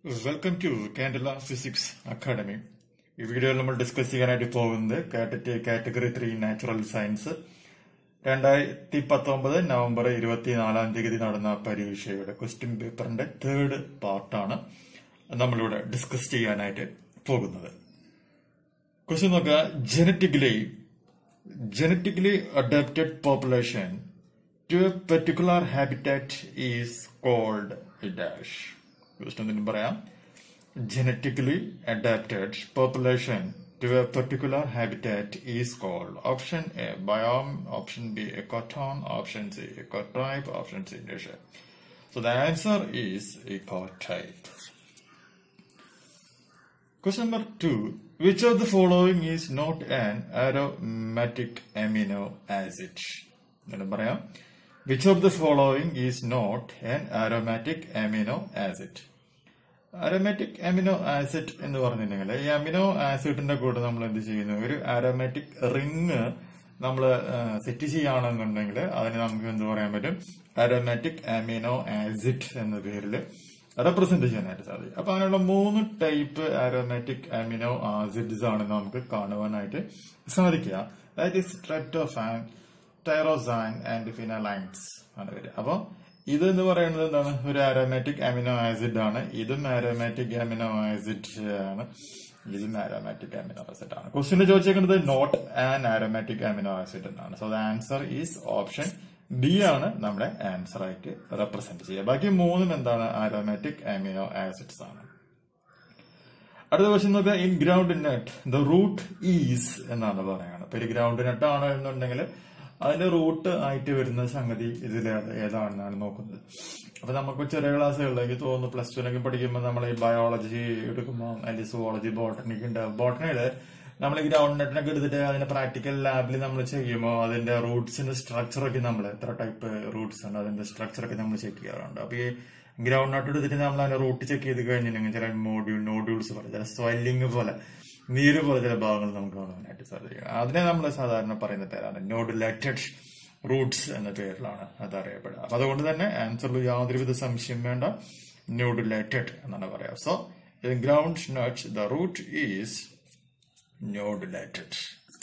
Welcome to Candela Physics Academy ഈ വീഡിയോയിൽ നമ്മൾ ഡിസ്കസ് ചെയ്യാനായിട്ട് പോകുന്നത് കാറ്ററ്റ് കാറ്റഗറി ത്രീ നാച്ചുറൽ സയൻസ് രണ്ടായിരത്തി പത്തൊമ്പത് നവംബർ ഇരുപത്തിനാലാം തീയതി നടന്ന പരീക്ഷയുടെ ക്വസ്റ്റ്യൻ പേപ്പറിന്റെ തേർഡ് പാർട്ടാണ് നമ്മളിവിടെ ഡിസ്കസ് ചെയ്യാനായിട്ട് പോകുന്നത് ക്വസ്റ്റ്യൻ നോക്കുക genetically genetically adapted population to a particular habitat is called a dash. Question എന്തെങ്കിലും പറയാം genetically adapted population to a particular habitat is called option A biome, option B ecotown, option C ecotype, option C nation. So the answer is ecotype. Question number two. Which of the following is not an aromatic amino acid? എന്ന് പറയാം Which of the following is not an aromatic amino acid? Aromatic amino acid എന്ന് പറഞ്ഞിട്ടുണ്ടെങ്കിൽ ഈ amino ആസിഡിന്റെ കൂടെ നമ്മൾ എന്ത് ചെയ്യുന്നു ഒരു അരോമാറ്റിക് റിങ് നമ്മൾ സെറ്റ് ചെയ്യുകയാണെന്നുണ്ടെങ്കിൽ അതിന് നമുക്ക് എന്ത് പറയാൻ പറ്റും അരോമാറ്റിക് അമിനോ ആസിഡ് എന്ന പേരിൽ റെപ്രസെന്റ് ചെയ്യാനായിട്ട് സാധിക്കും അപ്പൊ അങ്ങനെയുള്ള മൂന്ന് ടൈപ്പ് ആരോമാറ്റിക് അമിനോ ആസിഡ്സ് ആണ് നമുക്ക് കാണുവാനായിട്ട് സാധിക്കുക that is tryptophan tyrosine and phenylalanine ആണ് വരിക അപ്പൊ ഇത് എന്ന് പറയുന്നത് എന്താണ് ഒരു ആരോമാറ്റിക് അമിനോ ആസിഡ് ആണ് ഇതും ആരോമാറ്റിക് അമിനോ ആസിഡ് ആണ് ഇതും ആരോമാറ്റിക് അമിനോ ആസിഡ് ആണ് ക്വസ്റ്റ്യൻ ചോദിച്ചേക്കുന്നത് not an aromatic amino acid എന്നാണ് so the answer is option B ആണ് നമ്മുടെ ആൻസർ ആയിട്ട് റെപ്രസെന്റ് ചെയ്യുക ബാക്കി മൂന്നും എന്താണ് ആരോമാറ്റിക് അമിനോ ആസിഡ്സ് ആണ് അടുത്ത ക്വസ്റ്റ്യൻ നോക്കുക in groundnut the root is എന്നാണ് പറയുന്നത് ഇപ്പൊ ഒരു ഗ്രൗണ്ട് നട്ട് ആണ് എന്നുണ്ടെങ്കിൽ അതിന്റെ റൂട്ട് ആയിട്ട് വരുന്ന സംഗതി ഇതിൽ ഏതാണെന്നാണ് നോക്കുന്നത് അപ്പൊ നമുക്ക് ചെറിയ ക്ലാസ്സുകളിലേക്ക് തോന്നുന്നു പ്ലസ് ടുവിനൊക്കെ പഠിക്കുമ്പോൾ നമ്മൾ ഈ ബയോളജി എടുക്കുമ്പോൾ അല്ലെങ്കിൽ സുവോളജി ബോട്ടണിക്ക് ഉണ്ടാവും ബോട്ടണിയില് നമ്മൾ ഈ ഗ്രൗണ്ട് നെറ്റിനൊക്കെ എടുത്തിട്ട് അതിന്റെ പ്രാക്ടിക്കൽ ലാബിൽ നമ്മൾ ചെയ്യുമ്പോൾ അതിന്റെ റൂട്ട്സിന്റെ സ്ട്രക്ചർ ഒക്കെ നമ്മൾ എത്ര ടൈപ്പ് റൂട്ട്സ് ഉണ്ട് അതിന്റെ സ്ട്രക്ചർ ഒക്കെ നമ്മൾ ചെക്ക് ചെയ്യാറുണ്ട് അപ്പൊ ഈ ഗ്രൗണ്ട് നട്ട് എടുത്തിട്ട് നമ്മൾ അതിന്റെ റൂട്ട് ചെക്ക് ചെയ്ത് കഴിഞ്ഞിട്ടുണ്ടെങ്കിൽ ചില മോഡ്യൂൾ നോഡ്യൂൾസ് പോലെ ചില സ്വെല്ലിങ് പോലെ നീര് പോലെ ചില ഭാഗങ്ങൾ നമുക്ക് കാണാനായിട്ട് സാധിക്കും അതിനെ നമ്മൾ സാധാരണ പറയുന്ന പേരാണ് നോഡുലേറ്റഡ് റൂട്ട്സ് എന്ന പേരിലാണ് അത് അറിയപ്പെടുക അപ്പൊ അതുകൊണ്ട് തന്നെ ആൻസറിൽ യാതൊരുവിധ സംശയം വേണ്ട നോഡുലേറ്റഡ് എന്നാണ് പറയാ so groundnut the root is nodulated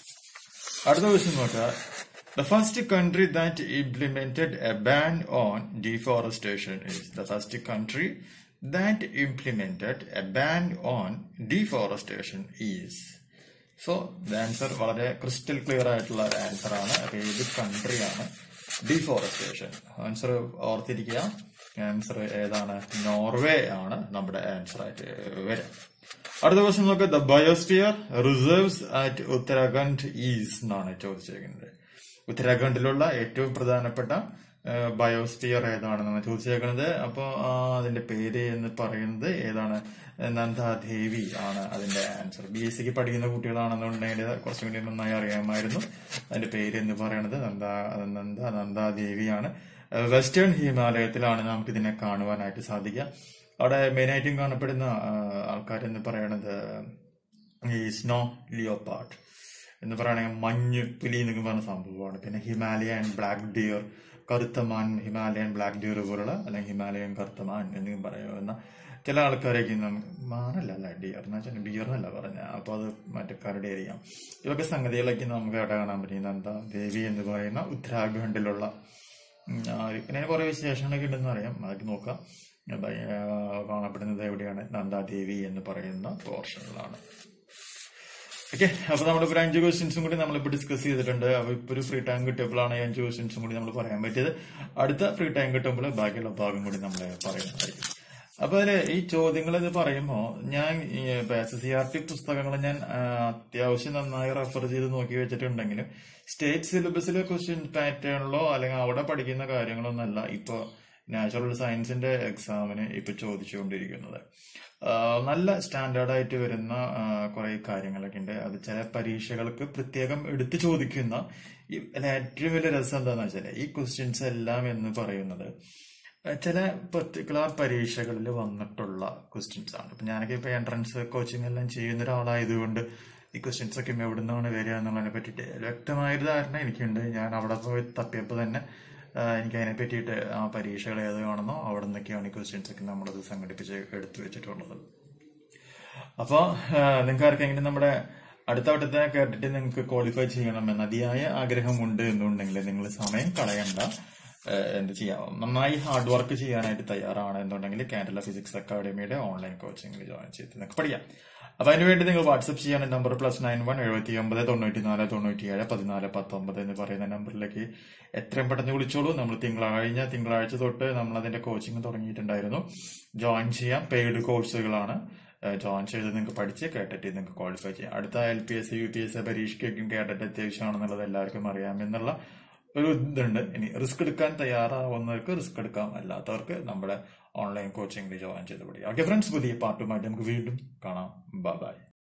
അടുത്ത ക്വസ്റ്റ്യൻ നോക്കുക The first country that implemented a ban on deforestation is the first country that implemented a ban on deforestation is. So the answer വളരെ crystal clear ആയിട്ടുള്ള answer ആണ് അപ്പൊ ഏത് കൺട്രിയാണ് deforestation answer ഓർത്തിരിക്കുക answer ഏതാണ് നോർവേ ആണ് നമ്മുടെ ആൻസർ ആയിട്ട് വരിക അടുത്ത ക്വസ്റ്റ്യൻ നോക്കുക the biosphere reserves at Uttarakhand is എന്നാണ് ചോദിച്ചേക്കുന്നത് ഉത്തരാഖണ്ഡിലുള്ള ഏറ്റവും പ്രധാനപ്പെട്ട ബയോസ്ഫിയർ ഏതാണെന്നാണ് ചോദിച്ചേക്കുന്നത് അപ്പോൾ അതിന്റെ പേര് എന്ന് പറയുന്നത് ഏതാണ് നന്ദാദേവി ആണ് അതിന്റെ ആൻസർ ബി എസ് സിക്ക് പഠിക്കുന്ന കുട്ടികളാണെന്നുണ്ടെങ്കിൽ കുറച്ചും കൂടി നന്നായി അറിയാമായിരുന്നു അതിന്റെ പേര് എന്ന് പറയുന്നത് നന്ദ നന്ദ നന്ദാദേവിയാണ് വെസ്റ്റേൺ ഹിമാലയത്തിലാണ് നമുക്ക് ഇതിനെ കാണുവാനായിട്ട് സാധിക്കുക അവിടെ മെയിനായിട്ടും കാണപ്പെടുന്ന ആൾക്കാരെന്ന് പറയണത് ഈ സ്നോ ലിയോപാർട്ട് എന്ന് പറയുകയാണെങ്കിൽ മഞ്ഞ് പുലി എന്നൊക്കെ പറഞ്ഞ സംഭവമാണ് പിന്നെ ഹിമാലയൻ ബ്ലാക്ക് ഡിയർ കറുത്തമാൻ ഹിമാലയൻ ബ്ലാക്ക് ഡിയർ പോലുള്ള അല്ലെങ്കിൽ ഹിമാലയൻ കറുത്തമാൻ എന്നൊക്കെ പറയുന്ന ചില ആൾക്കാരേക്ക് മാനല്ല അല്ല ഡിയർ എന്ന് വെച്ചാൽ ഡിയർ എന്നല്ല പറഞ്ഞ അപ്പൊ അത് മറ്റേ കരടി അറിയാം ഇതൊക്കെ സംഗതികളൊക്കെ നമുക്ക് എവിടെ കാണാൻ പറ്റും എന്താ ദേവി എന്ന് പറയുന്ന ഉത്തരാഖണ്ഡിലുള്ള പിന്നെ കുറെ വിശേഷങ്ങളൊക്കെ ഉണ്ടെന്ന് അറിയാം അതൊക്കെ നോക്കാം കാണപ്പെടുന്നത് എവിടെയാണ് നന്ദാദേവി എന്ന് പറയുന്ന പോർഷനിലാണ് ഓക്കെ അപ്പൊ നമ്മളിപ്പോ അഞ്ച് ക്വസ്റ്റ്യൻസും കൂടി നമ്മളിപ്പോ ഡിസ്കസ് ചെയ്തിട്ടുണ്ട് അപ്പൊ ഇപ്പൊ ഒരു ഫ്രീ ടൈം കിട്ടിയപ്പോഴാണ് അഞ്ച് ക്വസ്റ്റ്യൻസും കൂടി നമ്മൾ പറയാൻ പറ്റിയത് അടുത്ത ഫ്രീ ടൈം കിട്ടുമ്പോൾ ബാക്കിയുള്ള ഭാഗം കൂടി നമ്മൾ പറയുന്നതായിരിക്കും അപ്പൊ അതില് ഈ ചോദ്യങ്ങൾ എന്ന് പറയുമ്പോ ഞാൻ എസ് സി ആർ ടി പുസ്തകങ്ങൾ ഞാൻ അത്യാവശ്യം നന്നായി റെഫർ ചെയ്ത് നോക്കി വെച്ചിട്ടുണ്ടെങ്കിലും സ്റ്റേറ്റ് സിലബസിലെ ക്വസ്റ്റ്യൻ പാറ്റേണിലോ അല്ലെങ്കിൽ അവിടെ പഠിക്കുന്ന കാര്യങ്ങളൊന്നല്ല ഇപ്പൊ നാച്ചുറൽ സയൻസിന്റെ എക്സാമിന് ഇപ്പൊ ചോദിച്ചുകൊണ്ടിരിക്കുന്നത് നല്ല സ്റ്റാൻഡേർഡ് ആയിട്ട് വരുന്ന കുറെ കാര്യങ്ങളൊക്കെ ഉണ്ട് അത് ചില പരീക്ഷകൾക്ക് പ്രത്യേകം എടുത്തു ചോദിക്കുന്ന ഈ ഏറ്റവും വലിയ രസം എന്താണെന്ന് വെച്ചാൽ ഈ ക്വസ്റ്റ്യൻസ് എല്ലാം എന്ന് പറയുന്നത് ചില പെർട്ടിക്കുലർ പരീക്ഷകളിൽ വന്നിട്ടുള്ള ക്വസ്റ്റ്യൻസ് ആണ് ഇപ്പൊ ഞാനൊക്കെ ഇപ്പൊ എൻട്രൻസ് കോച്ചിങ് എല്ലാം ചെയ്യുന്ന ഒരാളായതുകൊണ്ട് ഈ ക്വസ്റ്റ്യൻസ് ഒക്കെ എവിടെ നിന്നാണ് വരിക എന്നുള്ളതിനെ പറ്റിയിട്ട് വ്യക്തമായൊരു ധാരണ എനിക്കുണ്ട് ഞാൻ അവിടെ പോയി തപ്പിയപ്പോൾ തന്നെ എനിക്ക് അതിനെ പറ്റിയിട്ട് ആ പരീക്ഷകൾ ഏത് കാണുന്നോ അവിടെ നിന്നൊക്കെയാണ് ഈ ക്വസ്റ്റ്യൻസ് ഒക്കെ നമ്മളത് സംഘടിപ്പിച്ച് എടുത്തു വെച്ചിട്ടുള്ളത് അപ്പോൾ നിങ്ങൾക്ക് ആർക്കെങ്കിലും നമ്മുടെ അടുത്ത വട്ടത്തെ കേട്ടിട്ട് നിങ്ങൾക്ക് ക്വാളിഫൈ ചെയ്യണമെന്ന് അതിയായ ആഗ്രഹമുണ്ട് എന്നുണ്ടെങ്കിൽ നിങ്ങൾ സമയം കളയണ്ട ഏഹ് എന്ത് ചെയ്യാം നന്നായി ഹാർഡ് വർക്ക് ചെയ്യാനായിട്ട് തയ്യാറാണ് എന്നുണ്ടെങ്കിൽ കാൻഡല ഫിസിക്സ് അക്കാഡമിയുടെ ഓൺലൈൻ കോച്ചിങ്ങിൽ ജോയിൻ ചെയ്ത് നിങ്ങൾക്ക് പഠിക്കാം അപ്പൊ അതിനുവേണ്ടി നിങ്ങൾ വാട്സ്ആപ്പ് ചെയ്യാൻ നമ്പർ പ്ലസ് നയൻ വൺ എഴുപത്തി ഒമ്പത് തൊണ്ണൂറ്റി നാല് തൊണ്ണൂറ്റി ഏഴ് പതിനാല് പത്തൊമ്പത് എന്ന് പറയുന്ന നമ്പറിലേക്ക് എത്രയും പെട്ടെന്ന് വിളിച്ചോളൂ നമ്മൾ തിങ്കളാഴ്ച തിങ്കളാഴ്ച തൊട്ട് നമ്മൾ അതിന്റെ കോച്ചിങ് തുടങ്ങിയിട്ടുണ്ടായിരുന്നു ജോയിൻ ചെയ്യാം പെയ്ഡ് കോഴ്സുകളാണ് ജോയിൻ ചെയ്ത് നിങ്ങൾക്ക് പഠിച്ച് കേട്ടിട്ട് നിങ്ങൾക്ക് ക്വാളിഫൈ ചെയ്യാം അടുത്ത L P S U P S പരീക്ഷയ്ക്കും കേട്ടിട്ട് അത്യാവശ്യമാണെന്നുള്ളത് എല്ലാവർക്കും അറിയാമെന്നുള്ള ഒരു ഇതുണ്ട് ഇനി റിസ്ക് എടുക്കാൻ തയ്യാറാവുന്നവർക്ക് റിസ്ക് എടുക്കാം അല്ലാത്തവർക്ക് നമ്മുടെ ഓൺലൈൻ കോച്ചിങ്ങിൽ ജോയിൻ ചെയ്ത് പഠിക്കാം ഓക്കെ ഫ്രണ്ട്സ് പുതിയ പാർട്ടുമായിട്ട് നമുക്ക് വീണ്ടും കാണാം ബൈ